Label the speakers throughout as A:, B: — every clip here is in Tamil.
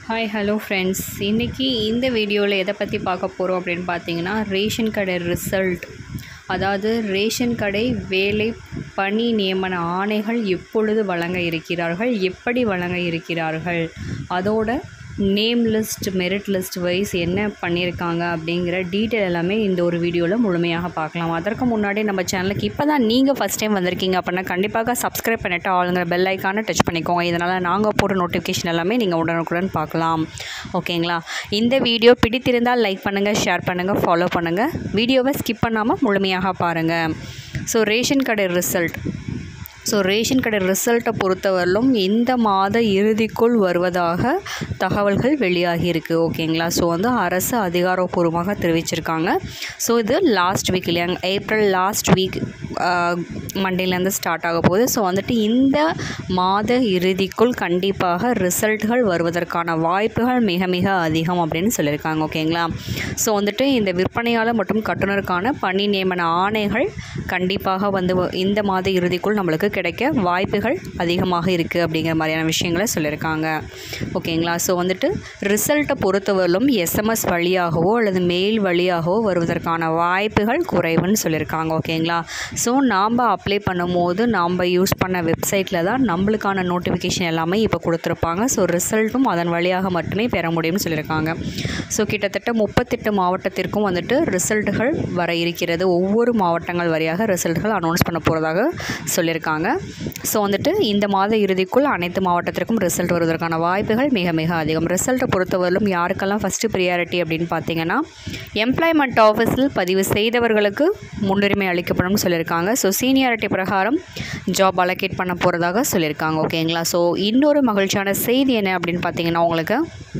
A: ஹாய் ஹலோ ஃப்ரெண்ட்ஸ் இன்றைக்கி இந்த வீடியோவில் எதை பற்றி பார்க்க போகிறோம் அப்படின்னு பார்த்தீங்கன்னா ரேஷன் கடை ரிசல்ட் அதாவது ரேஷன் கடை வேலை பணி நியமன ஆணைகள் எப்பொழுது வழங்க இருக்கிறார்கள் எப்படி வழங்க இருக்கிறார்கள் அதோட name list merit list wise என்ன பண்ணியிருக்காங்க அப்படிங்கிற டீட்டெயில் எல்லாமே இந்த ஒரு வீடியோவில் முழுமையாக பார்க்கலாம் அதற்கு முன்னாடி நம்ம சேனலுக்கு இப்போ தான் நீங்கள் ஃபஸ்ட் டைம் வந்திருக்கீங்க அப்படின்னா கண்டிப்பாக சப்ஸ்கிரைப் பண்ணிவிட்டு ஆளுங்கிற பெல் ஐக்கானை டச் பண்ணிக்கோங்க இதனால் நாங்கள் போடுற நோட்டிஃபிகேஷன் எல்லாமே நீங்கள் உடனுக்குடன் பார்க்கலாம் ஓகேங்களா இந்த வீடியோ பிடித்திருந்தால் லைக் பண்ணுங்கள் ஷேர் பண்ணுங்கள் ஃபாலோ பண்ணுங்கள் வீடியோவை ஸ்கிப் பண்ணாமல் முழுமையாக பாருங்கள் ஸோ ரேஷன் கடை ரிசல்ட் ஸோ ரேஷன் கடை ரிசல்ட்டை பொறுத்தவரையிலும் இந்த மாத இறுதிக்குள் வருவதாக தகவல்கள் வெளியாகி இருக்கு ஓகேங்களா ஸோ வந்து அரசு அதிகாரப்பூர்வமாக தெரிவிச்சிருக்காங்க ஸோ இது லாஸ்ட் வீக் இல்லையா ஏப்ரல் லாஸ்ட் வீக் மண்டேலேருந்து ஸ்டார்ட் ஆக போகுது ஸோ வந்துட்டு இந்த மாத இறுதிக்குள் கண்டிப்பாக ரிசல்ட்கள் வருவதற்கான வாய்ப்புகள் மிக மிக அதிகம் அப்படின்னு சொல்லியிருக்காங்க ஓகேங்களா ஸோ வந்துட்டு இந்த விற்பனையாளர் மற்றும் கட்டுனருக்கான பணி நியமன ஆணைகள் கண்டிப்பாக வந்து இந்த மாத இறுதிக்குள் நம்மளுக்கு கிடைக்க வாய்ப்புகள் அதிகமாக இருக்குது அப்படிங்கிற மாதிரியான விஷயங்களை சொல்லியிருக்காங்க ஓகேங்களா ஸோ வந்துட்டு ரிசல்ட்டை பொறுத்தவரையிலும் எஸ்எம்எஸ் வழியாகவோ அல்லது மெயில் வழியாகவோ வருவதற்கான வாய்ப்புகள் குறைவுன்னு சொல்லியிருக்காங்க ஓகேங்களா ஸோ நாம் அப்ளை பண்ணும்போது நாம் யூஸ் பண்ண வெப்சைட்டில் தான் நம்மளுக்கான நோட்டிஃபிகேஷன் எல்லாமே இப்போ கொடுத்துருப்பாங்க ஸோ ரிசல்ட்டும் அதன் வழியாக மட்டுமே பெற முடியும்னு சொல்லியிருக்காங்க ஸோ கிட்டத்தட்ட முப்பத்தெட்டு மாவட்டத்திற்கும் வந்துட்டு ரிசல்ட்டுகள் வர இருக்கிறது ஒவ்வொரு மாவட்டங்கள் வழியாக ரிசல்ட்கள் அனௌன்ஸ் பண்ண போகிறதாக சொல்லியிருக்காங்க ஸோ வந்துட்டு இந்த மாத இறுதிக்குள் அனைத்து மாவட்டத்திற்கும் ரிசல்ட் வருவதற்கான வாய்ப்புகள் மிக மிக அதிகம் ரிசல்ட்டை பொறுத்தவரையிலும் யாருக்கெல்லாம் ஃபஸ்ட்டு ப்ரியாரிட்டி அப்படின்னு பார்த்தீங்கன்னா எம்ப்ளாய்மெண்ட் ஆஃபீஸில் பதிவு செய்தவர்களுக்கு முன்னுரிமை அளிக்கப்படும் சொல்லியிருக்காங்க ஸோ சீனியாரிட்டி பிரகாரம் ஜாப் அலோகேட் பண்ண போகிறதாக சொல்லியிருக்காங்க ஓகேங்களா ஸோ இன்னொரு மகிழ்ச்சியான செய்தி என்ன அப்படின்னு பார்த்தீங்கன்னா உங்களுக்கு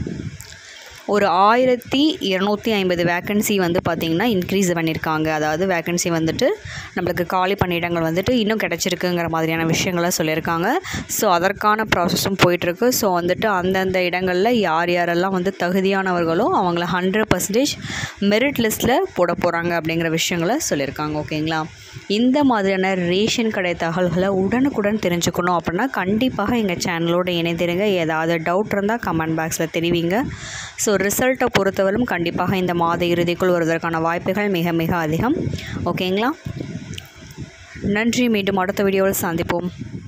A: ஒரு ஆயிரத்தி இரநூத்தி ஐம்பது வேக்கன்சி வந்து பார்த்திங்கன்னா இன்க்ரீஸ் பண்ணியிருக்காங்க அதாவது வேக்கன்சி வந்துட்டு நம்மளுக்கு காலி பணியிடங்கள் வந்துட்டு இன்னும் கிடச்சிருக்குங்கிற மாதிரியான விஷயங்களை சொல்லியிருக்காங்க ஸோ அதற்கான ப்ராசஸும் போயிட்டுருக்கு ஸோ வந்துட்டு அந்தந்த இடங்களில் யார் யாரெல்லாம் வந்து தகுதியானவர்களோ அவங்கள ஹண்ட்ரட் பர்சன்டேஜ் மெரிட் லிஸ்ட்டில் போட போகிறாங்க அப்படிங்கிற விஷயங்களை சொல்லியிருக்காங்க ஓகேங்களா இந்த மாதிரியான ரேஷன் கடை தகவல்களை உடனுக்குடன் தெரிஞ்சுக்கணும் அப்படின்னா கண்டிப்பாக எங்கள் சேனலோடு இணைந்திருங்க ஏதாவது டவுட் இருந்தால் கமெண்ட் பாக்ஸில் தெரிவிங்க ஸோ ரிசல்ட்டை பொறுத்தவரையும் கண்டிப்பாக இந்த மாத இறுதிக்குள் வருவதற்கான வாய்ப்புகள் மிக மிக அதிகம் ஓகேங்களா நன்றி மீண்டும் அடுத்த வீடியோவில் சந்திப்போம்